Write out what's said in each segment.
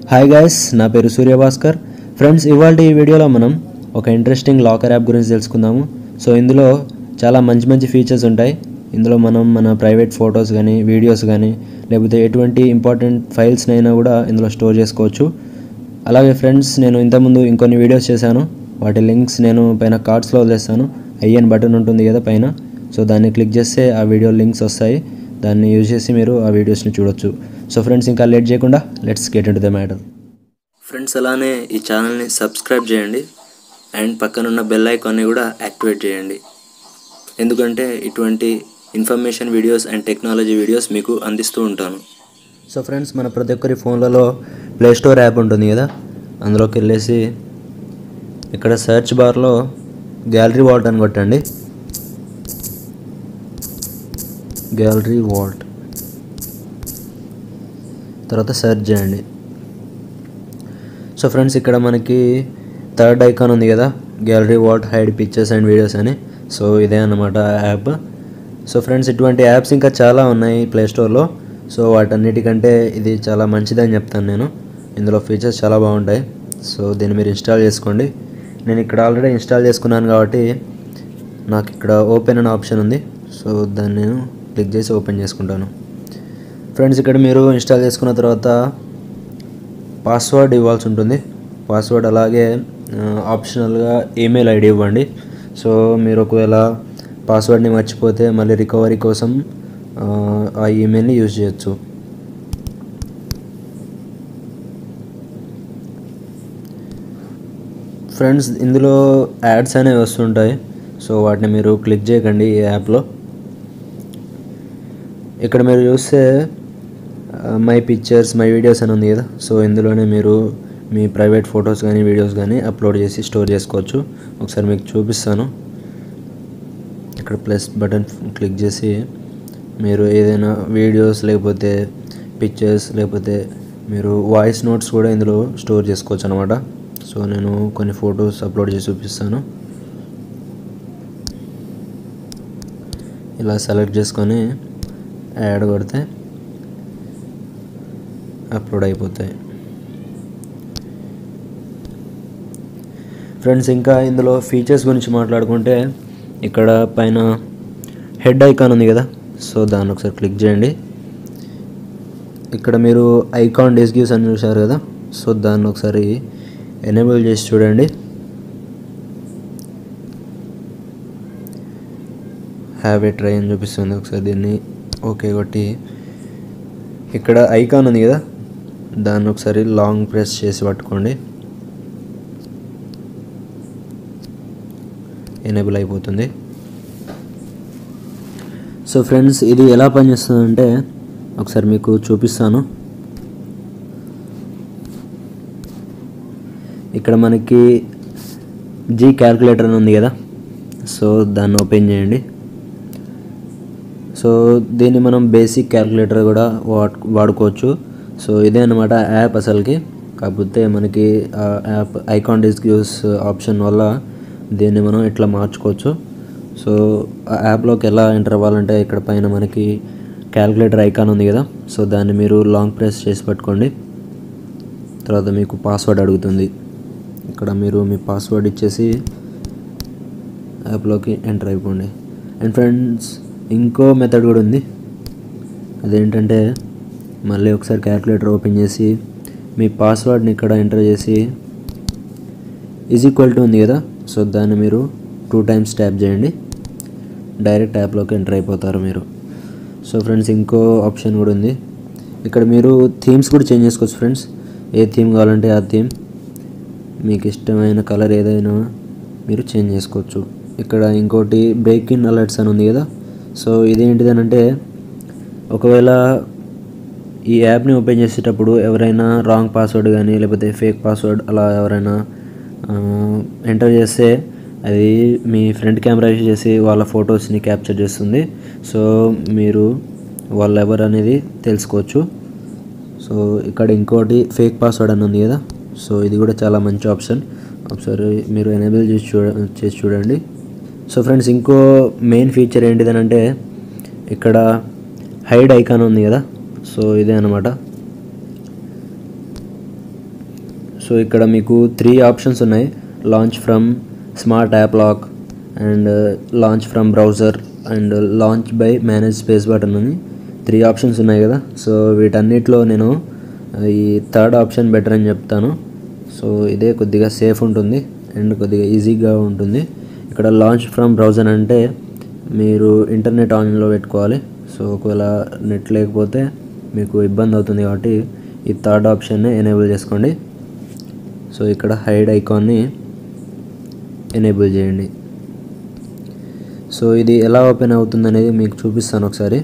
hi guys నా పేరు Surya Bhaskar friends ఇవాళ ఈ వీడియోలో మనం ఒక ఇంట్రెస్టింగ్ లాకర్ యాప్ గురించి తెలుసుకుందాము సో ఇందులో చాలా మంచి మంచి ఫీచర్స్ ఉంటాయి ఇందులో మనం మన ప్రైవేట్ ఫొటోస్ కానీ వీడియోస్ కానీ లేకపోతే ఎటువంటి ఇంపార్టెంట్ ఫైల్స్నైనా కూడా ఇందులో స్టోర్ చేసుకోవచ్చు అలాగే ఫ్రెండ్స్ నేను ఇంతకుముందు ఇంకొన్ని వీడియోస్ చేశాను వాటి లింక్స్ నేను పైన కార్డ్స్లో వదిలేస్తాను ఐఎన్ బటన్ ఉంటుంది కదా పైన సో దాన్ని క్లిక్ చేస్తే ఆ వీడియో లింక్స్ వస్తాయి దాన్ని యూజ్ చేసి మీరు ఆ వీడియోస్ని చూడొచ్చు సో ఫ్రెండ్స్ ఇంకా లేట్ చేయకుండా let's get into the matter friends అలానే ఈ ఛానల్ని సబ్స్క్రైబ్ చేయండి అండ్ పక్కనున్న బెల్ ఐకాన్ని కూడా యాక్టివేట్ చేయండి ఎందుకంటే ఇటువంటి information videos and technology videos మీకు అందిస్తూ ఉంటాను సో ఫ్రెండ్స్ మన ప్రతి ఒక్కరి ఫోన్లలో ప్లే స్టోర్ యాప్ ఉంటుంది కదా అందులోకి వెళ్ళేసి ఇక్కడ సెర్చ్ బార్లో గ్యాలరీ వాల్ట్ అని కొట్టండి గ్యాలరీ వాల్ట్ తర్వాత సెర్చ్ చేయండి సో ఫ్రెండ్స్ ఇక్కడ మనకి థర్డ్ ఐకాన్ ఉంది కదా gallery vault hide pictures and videos అని సో ఇదే అన్నమాట యాప్ సో ఫ్రెండ్స్ ఇటువంటి యాప్స్ ఇంకా చాలా ఉన్నాయి ప్లే స్టోర్లో సో వాటన్నిటికంటే ఇది చాలా మంచిదని చెప్తాను నేను ఇందులో ఫీచర్స్ చాలా బాగుంటాయి సో దీన్ని మీరు ఇన్స్టాల్ చేసుకోండి నేను ఇక్కడ ఆల్రెడీ ఇన్స్టాల్ చేసుకున్నాను కాబట్టి నాకు ఇక్కడ ఓపెన్ అనే ఆప్షన్ ఉంది సో దాన్ని నేను క్లిక్ చేసి ఓపెన్ చేసుకుంటాను ఫ్రెండ్స్ ఇక్కడ మీరు ఇన్స్టాల్ చేసుకున్న తర్వాత పాస్వర్డ్ ఇవ్వాల్సి ఉంటుంది పాస్వర్డ్ అలాగే ఆప్షనల్గా ఈమెయిల్ ఐడి ఇవ్వండి సో మీరు ఒకవేళ పాస్వర్డ్ని మర్చిపోతే మళ్ళీ రికవరీ కోసం ఆ, ఆ ఈమెయిల్ని యూజ్ చేయొచ్చు ఫ్రెండ్స్ ఇందులో యాడ్స్ అనేవి వస్తుంటాయి సో వాటిని మీరు క్లిక్ చేయకండి ఈ యాప్లో ఇక్కడ మీరు చూస్తే మై పిక్చర్స్ మై వీడియోస్ అని ఉంది కదా సో ఇందులోనే మీరు మీ ప్రైవేట్ ఫొటోస్ కానీ వీడియోస్ కానీ అప్లోడ్ చేసి స్టోర్ చేసుకోవచ్చు ఒకసారి మీకు చూపిస్తాను ఇక్కడ ప్లస్ బటన్ క్లిక్ చేసి మీరు ఏదైనా వీడియోస్ లేకపోతే పిక్చర్స్ లేకపోతే మీరు వాయిస్ నోట్స్ కూడా ఇందులో స్టోర్ చేసుకోవచ్చు అనమాట సో నేను కొన్ని ఫొటోస్ అప్లోడ్ చేసి చూపిస్తాను ఇలా సెలెక్ట్ చేసుకొని యాడ్ కొడితే అప్లోడ్ అయిపోతాయి ఫ్రెండ్స్ ఇంకా ఇందులో ఫీచర్స్ గురించి మాట్లాడుకుంటే ఇక్కడ పైన హెడ్ ఐకాన్ ఉంది కదా సో దాన్ని ఒకసారి క్లిక్ చేయండి ఇక్కడ మీరు ఐకాన్ డిస్గ్యూస్ అని చూసారు కదా సో దాన్ని ఒకసారి ఎనేబుల్ చేసి చూడండి హ్యావ్ ఏ ట్రై అని చూపిస్తుంది ఒకసారి దీన్ని ఓకే కొట్టి ఇక్కడ ఐకాన్ ఉంది కదా దాన్ని ఒకసారి లాంగ్ ప్రెస్ చేసి పట్టుకోండి ఎనేబుల్ అయిపోతుంది సో ఫ్రెండ్స్ ఇది ఎలా పనిచేస్తుందంటే ఒకసారి మీకు చూపిస్తాను ఇక్కడ మనకి జీ క్యాల్కులేటర్ అని ఉంది కదా సో దాన్ని ఓపెన్ చేయండి సో దీన్ని మనం బేసిక్ క్యాల్కులేటర్ కూడా వాడు వాడుకోవచ్చు సో ఇదే అనమాట యాప్ అసలుకి కాకపోతే మనకి ఆ యాప్ ఐకాన్ డిస్క్యూస్ ఆప్షన్ వల్ల దీన్ని మనం ఇట్లా మార్చుకోవచ్చు సో ఆ యాప్లోకి ఎలా ఎంటర్ అవ్వాలంటే ఇక్కడ పైన మనకి క్యాల్కులేటర్ ఐకాన్ ఉంది కదా సో దాన్ని మీరు లాంగ్ ప్రెస్ చేసి పట్టుకోండి తర్వాత మీకు పాస్వర్డ్ అడుగుతుంది ఇక్కడ మీరు మీ పాస్వర్డ్ ఇచ్చేసి యాప్లోకి ఎంటర్ అయిపోండి అండ్ ఫ్రెండ్స్ ఇంకో మెథడ్ కూడా ఉంది అదేంటంటే మళ్ళీ ఒకసారి క్యాల్కులేటర్ ఓపెన్ చేసి మీ పాస్వర్డ్ని ఇక్కడ ఎంటర్ చేసి ఈజ్ ఈక్వల్ టు ఉంది కదా సో దాన్ని మీరు టూ టైమ్స్ ట్యాప్ చేయండి డైరెక్ట్ యాప్లోకి ఎంటర్ అయిపోతారు మీరు సో ఫ్రెండ్స్ ఇంకో ఆప్షన్ కూడా ఉంది ఇక్కడ మీరు థీమ్స్ కూడా చేంజ్ చేసుకోవచ్చు ఫ్రెండ్స్ ఏ థీమ్ కావాలంటే ఆ థీమ్ మీకు ఇష్టమైన కలర్ ఏదైనా మీరు చేంజ్ చేసుకోవచ్చు ఇక్కడ ఇంకోటి బ్రేక్ ఇన్ అలర్ట్స్ అని ఉంది కదా సో ఇదేంటిదని అంటే ఒకవేళ ఈ యాప్ని ఓపెన్ చేసేటప్పుడు ఎవరైనా రాంగ్ పాస్వర్డ్ కానీ లేకపోతే ఫేక్ పాస్వర్డ్ అలా ఎవరైనా ఎంటర్ చేస్తే అది మీ ఫ్రంట్ కెమెరా యూజ్ చేసి వాళ్ళ ఫొటోస్ని క్యాప్చర్ చేస్తుంది సో మీరు వాళ్ళు ఎవరు అనేది తెలుసుకోవచ్చు సో ఇక్కడ ఇంకోటి ఫేక్ పాస్వర్డ్ అని ఉంది కదా సో ఇది కూడా చాలా మంచి ఆప్షన్ ఒకసారి మీరు ఎనేబుల్ చేసి చూడ చేసి చూడండి సో ఫ్రెండ్స్ ఇంకో మెయిన్ ఫీచర్ ఏంటిదనంటే ఇక్కడ హైడ్ ఐకాన్ ఉంది కదా సో ఇదే అనమాట సో ఇక్కడ మీకు త్రీ ఆప్షన్స్ ఉన్నాయి launch from smart app lock and launch from browser and launch by manage space button అని త్రీ ఆప్షన్స్ ఉన్నాయి కదా సో వీటన్నిటిలో నేను ఈ థర్డ్ ఆప్షన్ బెటర్ అని చెప్తాను సో ఇదే కొద్దిగా సేఫ్ ఉంటుంది అండ్ కొద్దిగా ఈజీగా ఉంటుంది ఇక్కడ లాంచ్ ఫ్రమ్ బ్రౌజర్ అంటే మీరు ఇంటర్నెట్ ఆన్లో పెట్టుకోవాలి సో ఒకవేళ నెట్ లేకపోతే మీకు ఇబ్బంది అవుతుంది కాబట్టి ఈ థర్డ్ ఆప్షన్ని ఎనేబుల్ చేసుకోండి సో ఇక్కడ హైడ్ ఐకాన్ని ఎనేబుల్ చేయండి సో ఇది ఎలా ఓపెన్ అవుతుంది అనేది మీకు చూపిస్తాను ఒకసారి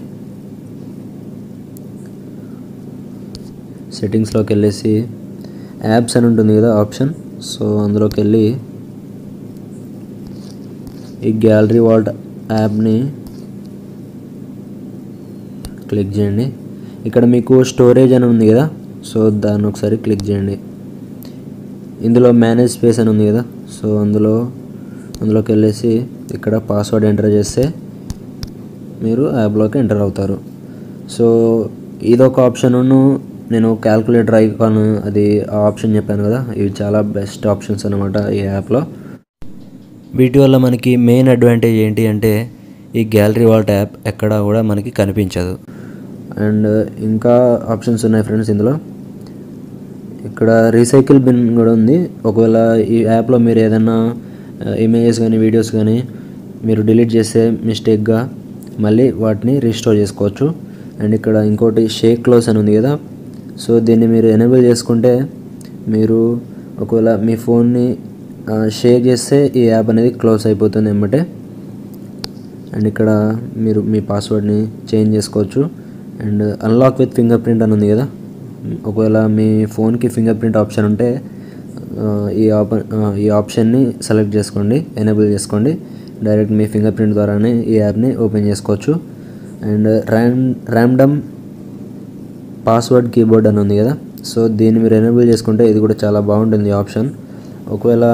సెట్టింగ్స్లోకి వెళ్ళేసి యాప్స్ అని ఉంటుంది కదా ఆప్షన్ సో అందులోకి వెళ్ళి ఈ గ్యాలరీ వాల్ట్ యాప్ని క్లిక్ చేయండి ఇక్కడ మీకు స్టోరేజ్ అని ఉంది కదా సో దాన్ని ఒకసారి క్లిక్ చేయండి ఇందులో మేనేజ్ స్పేస్ అని ఉంది కదా సో అందులో అందులోకి వెళ్ళేసి ఇక్కడ పాస్వర్డ్ ఎంటర్ చేస్తే మీరు యాప్లోకి ఎంటర్ అవుతారు సో ఇదొక ఆప్షన్ను నేను క్యాల్కులేటర్ ఐకాన్ అది ఆ ఆప్షన్ చెప్పాను కదా ఇవి చాలా బెస్ట్ ఆప్షన్స్ అనమాట ఈ యాప్లో వీటి వల్ల మనకి మెయిన్ అడ్వాంటేజ్ ఏంటి అంటే ఈ గ్యాలరీ వాల్ట్ యాప్ ఎక్కడా కూడా మనకి కనిపించదు అండ్ ఇంకా ఆప్షన్స్ ఉన్నాయి ఫ్రెండ్స్ ఇందులో ఇక్కడ రీసైకిల్ బిన్ కూడా ఉంది ఒకవేళ ఈ యాప్లో మీరు ఏదైనా ఇమేజెస్ కానీ వీడియోస్ కానీ మీరు డిలీట్ చేస్తే మిస్టేక్గా మళ్ళీ వాటిని రీస్టోర్ చేసుకోవచ్చు అండ్ ఇక్కడ ఇంకోటి షేక్ క్లోజ్ అని ఉంది కదా సో దీన్ని మీరు ఎనేబుల్ చేసుకుంటే మీరు ఒకవేళ మీ ఫోన్ని షేర్ చేస్తే ఈ యాప్ అనేది క్లోజ్ అయిపోతుంది ఎమ్మటే అండ్ ఇక్కడ మీరు మీ పాస్వర్డ్ని చేంజ్ చేసుకోవచ్చు and unlock with fingerprint అని ఉంది కదా ఒకవేళ మీ ఫోన్కి ఫింగర్ ప్రింట్ ఆప్షన్ ఉంటే ఆ, ఈ ఆప్ ఆ, ఈ ఆప్షన్ని సెలెక్ట్ చేసుకోండి ఎనేబుల్ చేసుకోండి డైరెక్ట్ మీ ఫింగర్ ప్రింట్ ద్వారానే ఈ యాప్ని ఓపెన్ చేసుకోవచ్చు అండ్ ర్యామ్ ర్యామ్డమ్ పాస్వర్డ్ కీబోర్డ్ అని ఉంది కదా సో దీన్ని మీరు ఎనేబుల్ చేసుకుంటే ఇది కూడా చాలా బాగుంటుంది ఈ ఆప్షన్ ఒకవేళ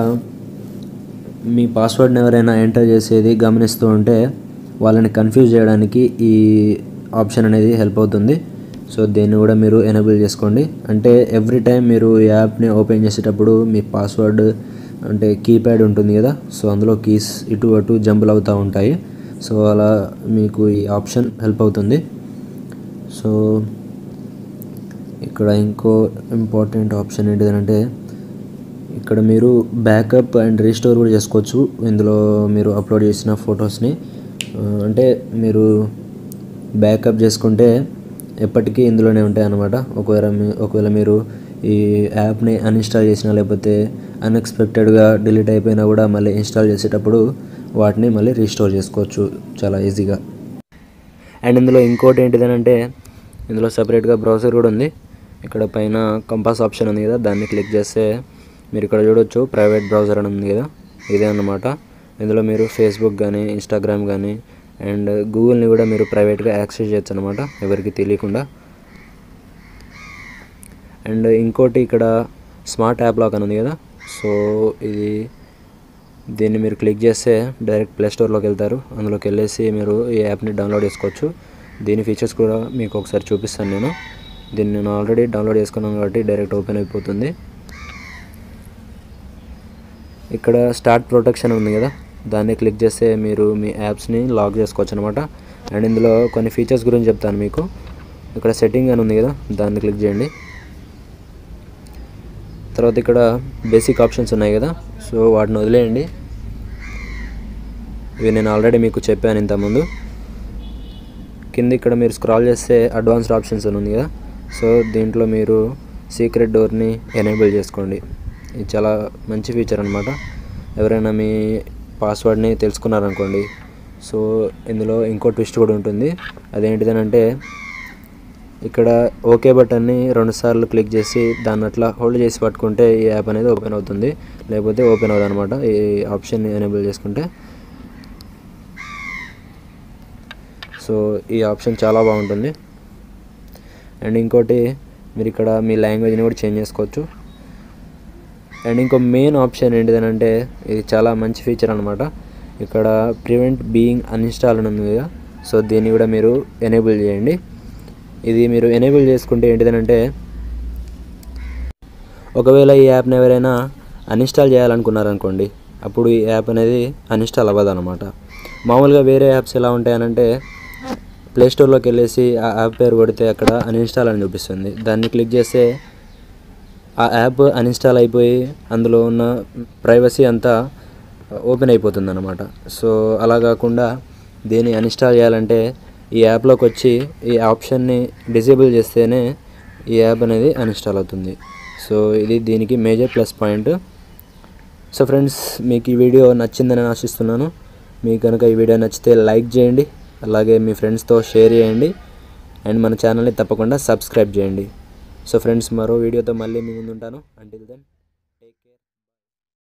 మీ పాస్వర్డ్ని ఎవరైనా ఎంటర్ చేసేది గమనిస్తూ ఉంటే వాళ్ళని కన్ఫ్యూజ్ చేయడానికి ఈ ఆప్షన్ అనేది హెల్ప్ అవుతుంది సో దీన్ని కూడా మీరు ఎనేబుల్ చేసుకోండి అంటే ఎవ్రీ టైం మీరు ఈ యాప్ని ఓపెన్ చేసేటప్పుడు మీ పాస్వర్డ్ అంటే కీప్యాడ్ ఉంటుంది కదా సో అందులో కీస్ ఇటు అటు జంపుల్ అవుతూ ఉంటాయి సో అలా మీకు ఈ ఆప్షన్ హెల్ప్ అవుతుంది సో ఇక్కడ ఇంకో ఇంపార్టెంట్ ఆప్షన్ ఏంటిదంటే ఇక్కడ మీరు బ్యాకప్ అండ్ రీస్టోర్ కూడా చేసుకోవచ్చు ఇందులో మీరు అప్లోడ్ చేసిన ఫొటోస్ని ఆ, అంటే మీరు బ్యాకప్ చేసుకుంటే ఎప్పటికీ ఇందులోనే ఉంటాయి అన్నమాట ఒకవేళ మీ- ఒకవేళ మీరు ఈ యాప్ని అన్ఇన్స్టాల్ చేసినా లేకపోతే అన్ఎక్స్పెక్టెడ్గా డిలీట్ అయిపోయినా కూడా మళ్ళీ ఇన్స్టాల్ చేసేటప్పుడు వాటిని మళ్ళీ రీస్టోర్ చేసుకోవచ్చు చాలా ఈజీగా అండ్ ఇందులో ఇంకోటి ఏంటిదనంటే ఇందులో సపరేట్గా బ్రౌజర్ కూడా ఉంది ఇక్కడ పైన కంపాస్ ఆప్షన్ ఉంది కదా దాన్ని క్లిక్ చేస్తే మీరు ఇక్కడ చూడొచ్చు ప్రైవేట్ బ్రౌజర్ అని ఉంది కదా ఇదే అన్నమాట ఇందులో మీరు ఫేస్బుక్ కానీ ఇన్స్టాగ్రామ్ కానీ అండ్ గూగుల్ని కూడా మీరు ప్రైవేట్గా యాక్సెస్ చేయొచ్చు అనమాట ఎవరికి తెలియకుండా అండ్ ఇంకోటి ఇక్కడ స్మార్ట్ యాప్ లాక్ అని ఉంది కదా సో ఇది దీన్ని మీరు క్లిక్ చేస్తే డైరెక్ట్ ప్లే స్టోర్లోకి వెళ్తారు అందులోకి వెళ్ళేసి మీరు ఈ యాప్ని డౌన్లోడ్ చేసుకోవచ్చు దీని ఫీచర్స్ కూడా మీకు ఒకసారి చూపిస్తాను నేను దీన్ని నేను ఆల్రెడీ డౌన్లోడ్ చేసుకున్నాను కాబట్టి డైరెక్ట్ ఓపెన్ అయిపోతుంది ఇక్కడ స్టార్ట్ ప్రొటెక్షన్ ఉంది కదా దాన్ని క్లిక్ చేస్తే మీరు మీ యాప్స్ని లాక్ చేసుకోవచ్చు అనమాట అండ్ ఇందులో కొన్ని ఫీచర్స్ గురించి చెప్తాను మీకు ఇక్కడ సెట్టింగ్ అని ఉంది కదా దాన్ని క్లిక్ చేయండి తర్వాత ఇక్కడ బేసిక్ ఆప్షన్స్ ఉన్నాయి కదా సో వాటిని వదిలేయండి ఇవి నేను ఆల్రెడీ మీకు చెప్పాను ఇంతకుముందు కింద ఇక్కడ మీరు స్క్రాల్ చేస్తే అడ్వాన్స్డ్ ఆప్షన్స్ అని ఉంది కదా సో దీంట్లో మీరు సీక్రెట్ డోర్ని ఎనేబుల్ చేసుకోండి ఇది చాలా మంచి ఫీచర్ అనమాట ఎవరైనా మీ పాస్వర్డ్ని తెలుసుకున్నారనుకోండి సో ఇందులో ఇంకో ట్విస్ట్ కూడా ఉంటుంది అదేంటిదనంటే ఇక్కడ ఓకే బటన్ని రెండుసార్లు క్లిక్ చేసి దాన్ని అట్లా హోల్డ్ చేసి పట్టుకుంటే ఈ యాప్ అనేది ఓపెన్ అవుతుంది లేకపోతే ఓపెన్ అవ్వదు అనమాట ఈ ఆప్షన్ని ఎనేబుల్ చేసుకుంటే సో ఈ ఆప్షన్ చాలా బాగుంటుంది అండ్ ఇంకోటి మీరు ఇక్కడ మీ లాంగ్వేజ్ని కూడా చేంజ్ చేసుకోవచ్చు అండ్ ఇంకో మెయిన్ ఆప్షన్ ఏంటిదనంటే ఇది చాలా మంచి ఫీచర్ అనమాట ఇక్కడ ప్రివెంట్ బీయింగ్ అన్ఇన్స్టాల్ అని ఉంది కదా సో దీన్ని కూడా మీరు ఎనేబుల్ చేయండి ఇది మీరు ఎనేబుల్ చేసుకుంటే ఏంటిదనంటే ఒకవేళ ఈ యాప్ని ఎవరైనా అన్ఇన్స్టాల్ చేయాలనుకున్నారనుకోండి అప్పుడు ఈ యాప్ అనేది అన్ఇన్స్టాల్ అవ్వదు అనమాట మామూలుగా వేరే యాప్స్ ఎలా ఉంటాయనంటే ప్లే స్టోర్లోకి వెళ్ళేసి ఆ యాప్ పేరు కొడితే అక్కడ అన్ఇన్స్టాల్ అని చూపిస్తుంది దాన్ని క్లిక్ చేస్తే ఆ యాప్ అన్ఇన్స్టాల్ అయిపోయి అందులో ఉన్న ప్రైవసీ అంతా ఓపెన్ అయిపోతుంది అనమాట సో అలా కాకుండా దీన్ని అన్ఇన్స్టాల్ చేయాలంటే ఈ యాప్లోకి వచ్చి ఈ ఆప్షన్ని డిజేబుల్ చేస్తేనే ఈ యాప్ అనేది అన్ఇన్స్టాల్ అవుతుంది సో ఇది దీనికి major plus point so friends మీకు ఈ వీడియో నచ్చిందని ఆశిస్తున్నాను మీకు కనుక ఈ వీడియో నచ్చితే లైక్ చేయండి అలాగే మీ ఫ్రెండ్స్తో షేర్ చేయండి అండ్ మన ఛానల్ని తప్పకుండా సబ్స్క్రైబ్ చేయండి సో ఫ్రెండ్స్ మరో వీడియోతో మళ్ళీ మీ ముందు ఉంటాను అంటిల్ దెన్